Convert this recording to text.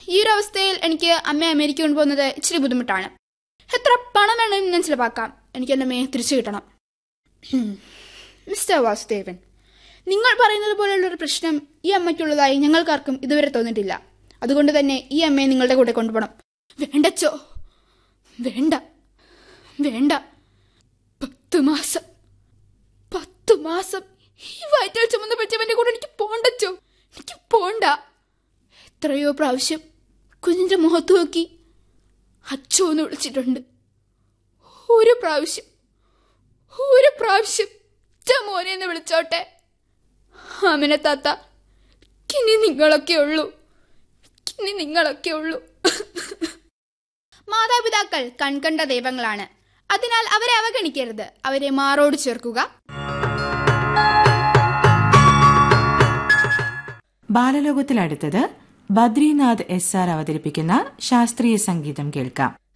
ഈ ഒരു അവസ്ഥയിൽ എനിക്ക് അമ്മയെ അമേരിക്ക കൊണ്ടുപോകുന്നത് ഇച്ചിരി ബുദ്ധിമുട്ടാണ് എത്ര പണം വേണമെങ്കിലും ഞാൻ ചിലവാക്കാം എനിക്ക് എൻ്റെ അമ്മയെ തിരിച്ചു കിട്ടണം ഹും. മിസ്റ്റർ വാസുദേവൻ നിങ്ങൾ പറയുന്നത് പോലെയുള്ളൊരു പ്രശ്നം ഈ അമ്മയ്ക്കുള്ളതായി ഞങ്ങൾക്കാർക്കും ഇതുവരെ തോന്നിയിട്ടില്ല അതുകൊണ്ട് തന്നെ ഈ അമ്മയെ നിങ്ങളുടെ കൂടെ കൊണ്ടുപോകണം വേണ്ടച്ചോ വേണ്ട വേണ്ട പത്ത് മാസം പത്ത് മാസം ഈ വയറ്റാൽ ചുമന്ന് പറ്റിയവന്റെ കൂടെ എനിക്ക് പോണ്ടച്ചോ എനിക്ക് പോണ്ട എത്രയോ പ്രാവശ്യം കുഞ്ഞിന്റെ മുഖത്ത് നോക്കി അച്ചോ എന്ന് വിളിച്ചിട്ടുണ്ട് ഒരു പ്രാവശ്യം ഒരു പ്രാവശ്യം "ച്ച മോനെ എന്ന് വിളിച്ചോട്ടെ ആമിന താത്ത ഇനി നിങ്ങളൊക്കെ ഉള്ളൂ ഇനി നിങ്ങളൊക്കെ ഉള്ളൂ മാതാപിതാക്കൾ കൺകണ്ട ദൈവങ്ങളാണ് അതിനാൽ അവരെ അവഗണിക്കരുത് അവരെ മാറോട് ചേർക്കുക ബാലലോകത്തിൽ അടുത്തത് ബദ്രിനാഥ് എസ് ആർ അവതരിപ്പിക്കുന്ന ശാസ്ത്രീയ സംഗീതം കേൾക്കാം